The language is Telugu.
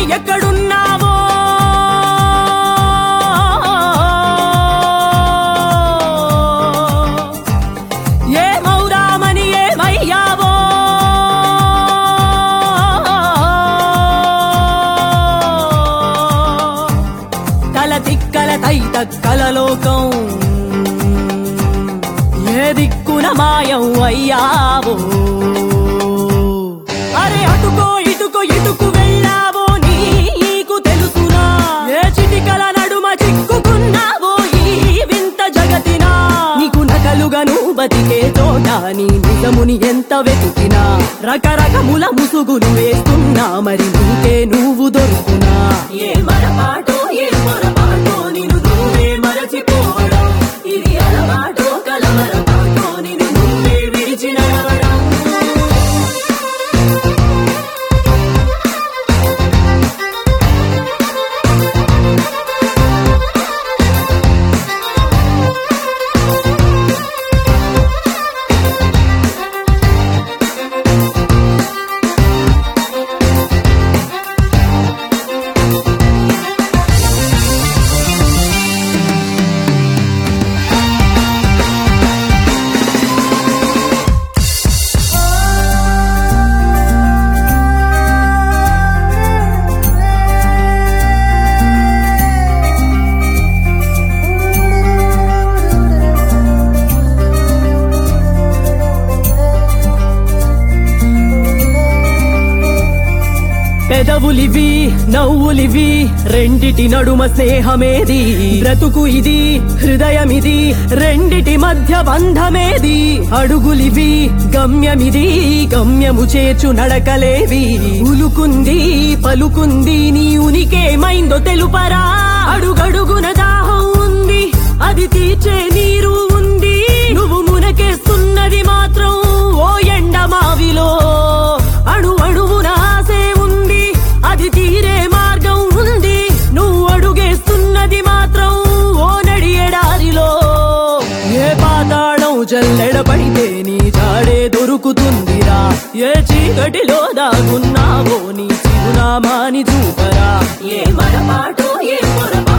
ఎక్కడున్నావో ఏ మౌరామని ఏమయ్యావో తల తిక్కల తై తక్కల లోకం ఏ దిక్కున మాయం అయ్యావో అరే అటుకో ఇటుకో ఇటుకు వెళ్ళావో నీకు తెలుసునా ఏ చిటికల నడుమ చిక్కుకున్నావో ఈ వింత జగతినా నీకు నకలుగను బతికే చోట నీ నిజముని ఎంత వెతికినా రకరకముల ముసుగులు వేస్తున్నా మరి నీకే నువ్వు దొరుకునా ఏ మరపాటో ఏ పొరపాటో నిన్ను నువ్వే మరచిపోవడం ఇది అలవాటో కలవరపాటో నిన్ను నువ్వే విడిచి నడవడం పెదవులివి నవ్వులివి రెండిటి నడుమ స్నేహమేది బ్రతుకు ఇది హృదయమిది రెండిటి మధ్య బంధమేది అడుగులివి గమ్యమిది గమ్యము చేర్చు నడకలేవి ఉలుకుంది పలుకుంది నీ ఉనికేమైందో తెలుపరా అడుగడుగున దాహం ఉంది అది తీర్చే నీరు ఉంది నువ్వు మునకేస్తున్నది మాత్రం ఓ ఎండమావిలో అణు అణువున ఆసే ఉంది అది తీరే మార్గం ఉంది నువ్వు అడుగేస్తున్నది మాత్రం ఓ నడి ఎడారిలో ఏ పాతాళం జల్లెడపడితే నీ జాడే దొరుకుతుందిరా ఏ చీకటిలో దాగున్నావో నీ చిరునామాని చూపరా ఏ మరపాటో ఏ పొరపాటో